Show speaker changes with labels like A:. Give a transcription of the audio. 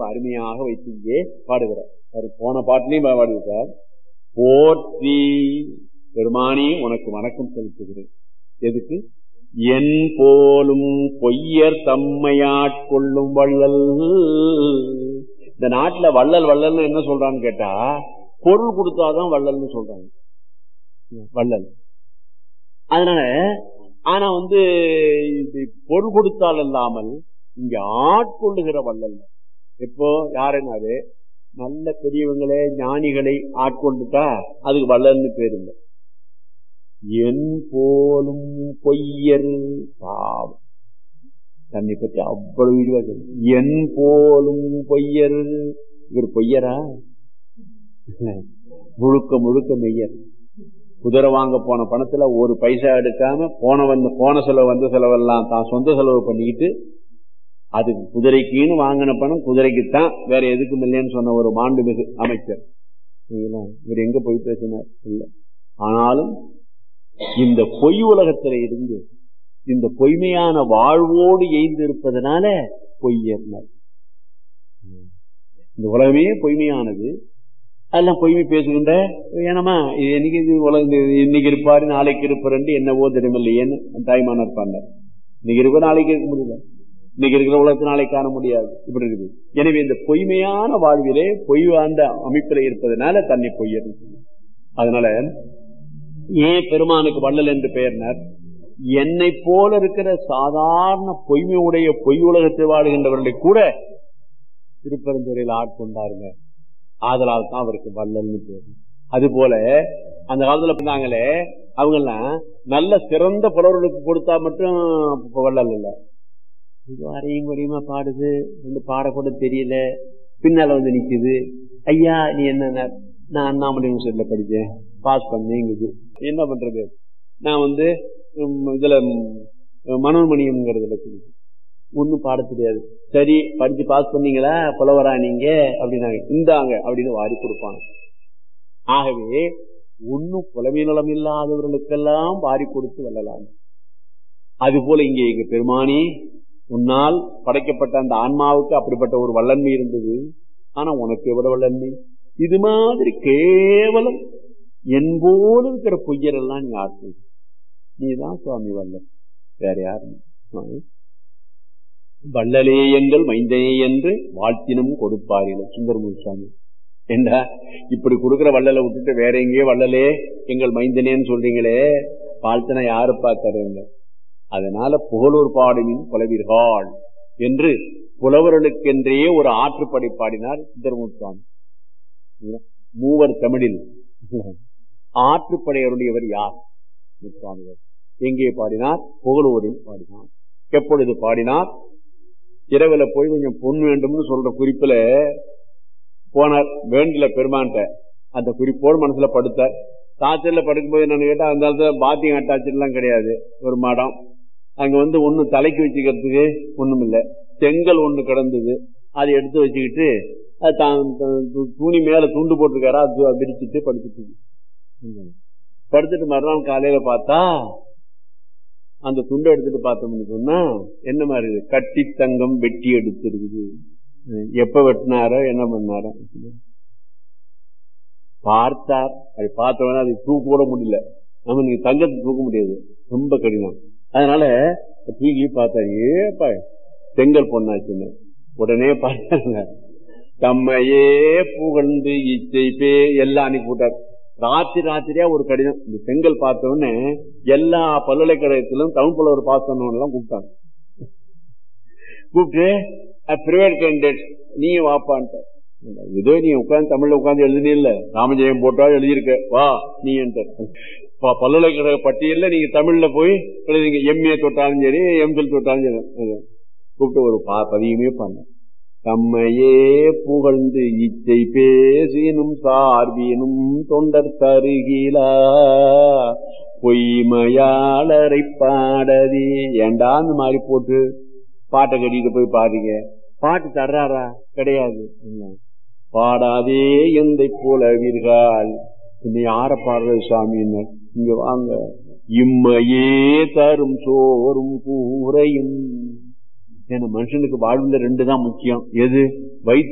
A: இப்ப அருமையாக வைத்து இங்கே பாடுகிறார் அவர் போன பாட்டிலையும் பாடியிருக்கார் போற்றி பெருமானி உனக்கு வணக்கம் செலுத்துகிறேன் எதுக்கு என் போலும் பொய்யர் தம்மையாட்கொள்ளும் வள்ளல் இந்த நாட்டுல வள்ளல் வள்ளல்னு என்ன சொல்றான்னு கேட்டா பொருள் கொடுத்தாதான் வள்ளல்னு சொல்றாங்க வள்ளல் அதனால ஆனா வந்து இது பொருள் கொடுத்தால் இல்லாமல் இங்க ஆட்கொள்ளுகிற வள்ளல் இப்போ யாருன்னாரு நல்ல பெரியவங்களே ஞானிகளை ஆட்கொண்டுட்டா அதுக்கு வள்ளல்னு பேர் இல்லை என் போலும் பொய்யர் பாவம் தன்னை பற்றி அவ்வளவு இதுவா என் போலும் பொய்யர் இவர் பொய்யரா முழுக்க முழுக்க மெய்யர் குதிரை வாங்க போன பணத்துல ஒரு பைசா எடுக்காம போன வந்து போன செலவு வந்த செலவெல்லாம் தான் சொந்த செலவு பண்ணிக்கிட்டு அது குதிரைக்குன்னு வாங்கின பணம் குதிரைக்குத்தான் வேற எதுக்கும் இல்லைன்னு சொன்ன ஒரு மாண்புமிகு அமைச்சர் இவர் எங்க போய் பேசினார் இல்ல ஆனாலும் இந்த பொய் உலகத்தில இருந்து இந்த பொய்மையான வாழ்வோடு எய்ந்து இருப்பதனால பொய்யர் இந்த உலகமே பொய்மையானது அதெல்லாம் பொய்மை பேசுகின்ற ஏனமா இது என்னைக்கு இது உலக இன்னைக்கு இருப்பாரு நாளைக்கு இருப்பாரு என்னவோ தெரியுமில்லையேன்னு தாய்மான இருப்பாங்க இன்னைக்கு இருக்க நாளைக்கு இருக்க முடியல இன்னைக்கு இருக்கிற உலகத்தை நாளைக்கு காண முடியாது இப்படி இருக்குது எனவே இந்த பொய்மையான வாழ்விலே பொய் வாழ்ந்த அமைப்பில் இருப்பதனால தன்னை பொய்யர் அதனால ஏன் பெருமானுக்கு வள்ளல் என்று பெயர்னர் என்னை போல இருக்கிற சாதாரண பொய்மையுடைய பொய் உலகத்தில் வாழ்கின்றவர்களை கூட திருப்பரந்துறையில் ஆட்கொண்டாருங்க ஆதலால் தான் அவருக்கு வள்ளல்னு பேரு அது போல அந்த காலத்துல பண்ணாங்களே அவங்க எல்லாம் நல்ல சிறந்த புலவர்களுக்கு கொடுத்தா மட்டும் வள்ளல் இல்ல இது அறையும் குறையுமா பாடுது வந்து பாடக்கூட தெரியல பின்னால வந்து நிக்குது ஐயா நீ என்ன நான் அண்ணாமலை யூனிவர்சிட்டியில படிச்சேன் பாஸ் பண்ணேங்குது என்ன பண்றது நான் வந்து இதுல மனோன்மணியம்ங்கிறதுல ஒன்னும் பாட தெரியாது சரி படிச்சு பாஸ் பண்ணீங்களா புலவரா நீங்க அப்படின்னாங்க இந்தாங்க அப்படின்னு வாரி கொடுப்பாங்க ஆகவே ஒன்னும் புலமை நலம் இல்லாதவர்களுக்கெல்லாம் வாரி கொடுத்து வெல்லலாம் அது போல இங்கே எங்க பெருமானி உன்னால் படைக்கப்பட்ட அந்த ஆன்மாவுக்கு அப்படிப்பட்ட ஒரு வல்லன்மை இருந்தது ஆனா உனக்கு எவ்வளவு வல்லன்மை இது மாதிரி கேவலம் என்போடு இருக்கிற பொய்யரெல்லாம் நீ ஆட்கள் நீதான் சுவாமி வல்லன் வேற யாரும் வள்ளலே எங்கள் மைந்தனே என்று வாழ்த்தினும் கொடுப்பார்கள் சுந்தரமூர் சுவாமி ஏண்டா இப்படி கொடுக்கிற வள்ளலை விட்டுட்டு வேற எங்கேயோ வள்ளலே எங்கள் மைந்தனேன்னு சொல்றீங்களே வாழ்த்தினா யாரு பார்த்தாருங்க அதனால புகழூர் பாடுமின் புலவீர்கள் என்று புலவர்களுக்கென்றே ஒரு ஆற்றுப்படை பாடினார் சுந்தரமூர் சுவாமி மூவர் தமிழில் ஆற்றுப்படையருடையவர் யார் சுவாமிகள் எங்கே பாடினார் புகழூரில் பாடினார் எப்பொழுது பாடினார் இரவுல போய் கொஞ்சம் பொன் வேண்டும்னு சொல்ற குறிப்புல போனார் வேண்டல பெருமான்ட்ட அந்த குறிப்போடு மனசுல படுத்தார் தாச்சல்ல படுக்கும்போது என்னன்னு கேட்டா அந்த இடத்துல பாத்தியம் அட்டாச்சல்லாம் கிடையாது ஒரு மாடம் அங்க வந்து ஒண்ணு தலைக்கு வச்சுக்கிறதுக்கு ஒண்ணும் இல்லை செங்கல் ஒண்ணு கிடந்தது அதை எடுத்து வச்சுக்கிட்டு துணி மேல துண்டு போட்டிருக்காரா அது விரிச்சிட்டு படுத்துட்டு படுத்துட்டு மறுநாள் காலையில பார்த்தா அந்த துண்டை எடுத்துட்டு பார்த்தோம்னு சொன்னா என்ன மாதிரி கட்டி தங்கம் வெட்டி எடுத்துருக்குது எப்ப வெட்டினாரோ என்ன பண்ணாரோ பார்த்தார் அது பார்த்தவன அதை தூக்க கூட முடியல நம்ம நீங்க தங்கத்தை தூக்க முடியாது ரொம்ப கடினம் அதனால தூக்கி பார்த்தாரு ஏப்பா செங்கல் பொண்ணாச்சுன்னு உடனே பார்த்தாங்க தம்மையே புகழ்ந்து இச்சை பே எல்லாம் அன்னைக்கு போட்டார் ராத்திரி ராத்திரியா ஒரு கடிதம் இந்த செங்கல் பார்த்த உடனே எல்லா பல்கலைக்கழகத்திலும் தமிழ் புலவர் பாஸ் பண்ணவங்க கூப்பிட்டாங்க கூப்பிட்டு பிரைவேட் கேண்டிடேட் நீ வாப்பான்ட்ட ஏதோ நீ உட்காந்து தமிழ்ல உட்காந்து எழுதுனே இல்ல ராமஜெயம் போட்டா எழுதியிருக்க வா நீ பல்கலைக்கழக பட்டியல்ல நீங்க தமிழ்ல போய் எழுதிங்க எம்ஏ தொட்டாலும் சரி எம்ஃபில் தொட்டாலும் சரி கூப்பிட்டு ஒரு பதியுமே பண்ண தம்மையே புகழ்ந்து இச்சை பேசினும் சார்பினும் தொண்டர் தருகிலா பொய்மையாளரை பாடதி ஏண்டா அந்த மாதிரி போட்டு பாட்டை கட்டிட்டு போய் பாருங்க பாட்டு தர்றாரா கிடையாது பாடாதே எந்தை போலவீர்கள் இன்னை யார பாடுறது சுவாமின்னு இங்க வாங்க இம்மையே தரும் சோறும் கூரையும் ஏன்னா மனுஷனுக்கு வாழ்வுல ரெண்டு தான் முக்கியம் எது வயிற்று